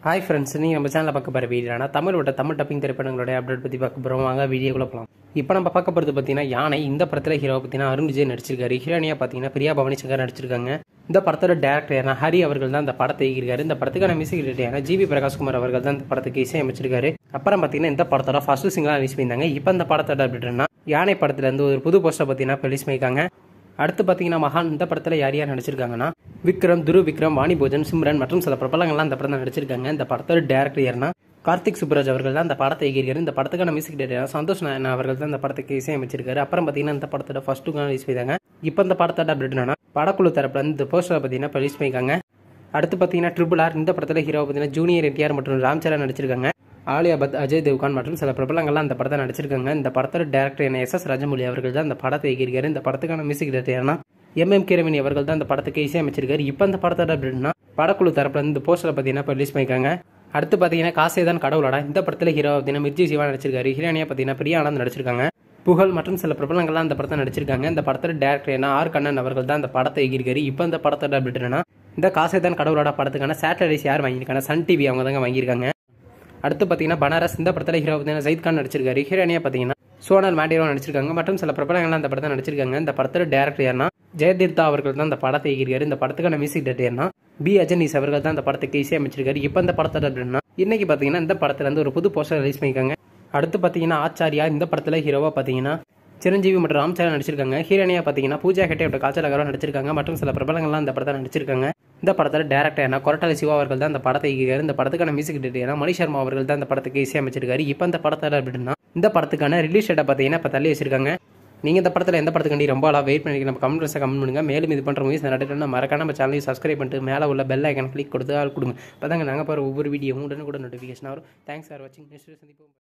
hi friends நீங்கள் நம்ம சேனலில் பார்க்க போகிற வீடியோனா தமிழ் விட்ட தமிழ் டப்பிங் திரைப்படங்களுடைய அப்டேட் பற்றி பார்க்க போகிறோம் வாங்க வீடியோக்குள்ள போகலாம் இப்போ நம்ம பார்க்க போகிறது பார்த்தீங்கன்னா யானை இந்த படத்தில் ஹீரோ பார்த்தீங்கன்னா அருண் விஜய் நடிச்சிருக்காரு ஹீரோனியா பார்த்தீங்கன்னா பிரியா பவானி சங்கர் நடிச்சிருக்காங்க இந்த படத்தோட டேரக்டர் ஹரி அவர்கள் தான் இந்த படத்தை இயக்கியிருக்காரு இந்த படத்துக்கான மியூசிக் டேரக்டர் ஜிவி பிரகாஷ்குமார் அவர்கள் தான் இந்த படத்துக்கு இசையமைச்சிருக்காரு அப்புறம் பார்த்தீங்கன்னா இந்த படத்தோட ஃபர்ஸ்ட் சிங்கிளாக ரிலீஸ் பண்ணியிருந்தாங்க இப்போ இந்த படத்தோட அப்டேட்னா யானை படத்துல இருந்து ஒரு புது போஸ்டர் பார்த்தீங்கன்னா ரிலீஸ் பண்ணியிருக்காங்க அடுத்து பார்த்தீங்கன்னா மகான் இந்த படத்தில் யார் யார் நடிச்சிருக்காங்கன்னா விக்ரம் துரு விக்ரம் வாணி போஜன் சிம்ரன் மற்றும் சில பிரபலங்கள்லாம் இந்த படத்தில் நடிச்சிருக்காங்க இந்த படத்தோட டேரக்டர் யாருன்னா கார்த்திக் சுப்ராஜ் அவர்கள் தான் இந்த படத்தை இயக்கியிருக்காரு இந்த படத்துக்கான மியூசிக் டேரக்டர் சந்தோஷ் நாயன் அவர்கள் தான் இந்த படத்துக்கு இசையமைச்சிருக்காரு அப்புறம் பார்த்தீங்கன்னா இந்த படத்தோட ஃபர்ஸ்ட் ரிலீஸ் பண்ணியிருக்காங்க இப்போ இந்த படத்தோட அப்டேட் என்னன்னா படக்குழு தரப்புல இந்த போஸ்டர் பார்த்தீங்கன்னா ரிலீஸ் பண்ணியிருக்காங்க அடுத்து பார்த்தீங்கன்னா ட்ரிபிள் ஆர் இந்த படத்தில் ஹீரோ பார்த்தீங்கன்னா ஜூனியர் என்டிஆர் மற்றும் ராம்சரண் நடிச்சிருக்காங்க ஆலியா பத் அஜய் தேவ்கான் மற்றும் சில பிரபலங்கள்லாம் இந்த படத்தை நடிச்சிருக்காங்க இந்த படத்தோட டேரக்டர் என்ன எஸ் எஸ் ராஜமௌலி அவர்கள் தான் இந்த படத்தை இயக்கியிருக்காரு இந்த படத்துக்கான மியூசிக் டேரக்டர்னா எம் எம் கிரவினி அவர்கள் தான் இந்த படத்துக்கு இசையமைச்சிருக்காரு இப்போ இந்த படத்தோட அப்படின்னா படக்குழு தரப்புல இருந்து இந்த போஸ்டரை பார்த்தீங்கன்னா இப்போ ரிலீஸ் பண்ணியிருக்காங்க அடுத்து பார்த்தீங்கன்னா காசே தான் கடவுளடா இந்த படத்தில் ஹீரோ பார்த்தீங்கன்னா மிர்ஜி சிவா நடிச்சிருக்காரு ஹீரோனியா பார்த்தீங்கன்னா பிரியா ஆனந்த் நடிச்சிருக்காங்க புகழ் மற்றும் சில பிரபலங்கள்லாம் இந்த படத்தை நடிச்சிருக்காங்க இந்த படத்தோட டேரக்டர் என்ன ஆர் கண்ணன் அவர்கள் தான் இந்த படத்தை இயக்கியிருக்காரு இப்போ இந்த படத்தோட அப்படி என்னன்னா இந்த காசே தான் கடவுளோட படத்துக்கான சேட்டலைஸ் யார் வாங்கியிருக்காங்க சன் டிவி அவங்க தாங்க வாங்கியிருக்காங்க அடுத்து பார்த்தீங்கன்னா பனாரஸ் இந்த படத்தில் ஹீரோ பார்த்தீங்கன்னா ஜெயித் கான் நடிச்சிருக்காரு ஹீரோனியா பார்த்தீங்கன்னா சோனல் மாண்டியரோ நடிச்சிருக்காங்க மற்றும் சில பிரபலங்கள்லாம் இந்த படத்தை நடிச்சிருக்காங்க இந்த படத்தோட டேரக்டர் யாருன்னா ஜெயதீர்த்தா அவர்கள் தான் இந்த படத்தை இயக்கியிருக்காரு இந்த படத்துக்கான மியூசிக் டேரக்டர்னா பி அஜனீஸ் அவர்கள் தான் இந்த படத்துக்கு இசையமைச்சிருக்காரு இப்போ இந்த படத்தோட அப்படின்னா இன்னைக்கு பார்த்தீங்கன்னா இந்த படத்துல இருந்து ஒரு புது போஸ்டர் ரிலீஸ் பண்ணியிருக்காங்க அடுத்து பார்த்தீங்கன்னா ஆச்சாரியா இந்த படத்தில் ஹீரோவா பார்த்தீங்கன்னா சிரஞ்சீவி மற்றும் ராம்சரண் நடிச்சிருக்காங்க ஹீரோனியா பார்த்தீங்கன்னா பூஜா ஹெட்டே மற்றும் காய்ச்சல் அகரம் நடிச்சிருக்காங்க மற்றும் சில பிரபலங்கள்லாம் இந்த படத்தை நடிச்சிருக்காங்க இந்த படத்தில் டேரக்டர் என்ன கொரட்டால சிவா அவர்கள் தான் இந்த படத்தை இயக்கியிருக்காரு இந்த படத்துக்கான மியூசிக் டேரக்டர் மணி சர்மா அவர்கள் தான் இந்த படத்துக்கு இசையமைச்சிருக்காரு இப்போ இந்த படத்தில் அப்படின்னா இந்த படத்துக்கான ரிலீஸ் டேட்டை பார்த்தீங்கன்னா இப்போ தள்ளி வச்சிருக்காங்க நீங்கள் இந்த படத்தில் எந்த படத்துக்காண்டி ரொம்ப ஆளாக வெயிட் பண்ணி நம்ம கமெண்ட்ஸை கமெண்ட் பண்ணுங்க மேலும் இது பண்ணுற மூவிஸ் நடக்கணும்னா மறக்காம நம்ம சேனலையும் சப்ஸ்கிரைப் பண்ணிட்டு மேலே உள்ள பெல் ஐக்கன் கிளிக் கொடுத்து ஆள் கொடுங்க அப்போ தாங்க நாங்கள் போகிற ஒவ்வொரு வீடியோவும் உடனே கூட நோட்டிஃபிகேஷன் வரும் தேங்க்ஸ் ஃபார் வாட்சிங் நெக்ஸ்ட் சந்திப்போம்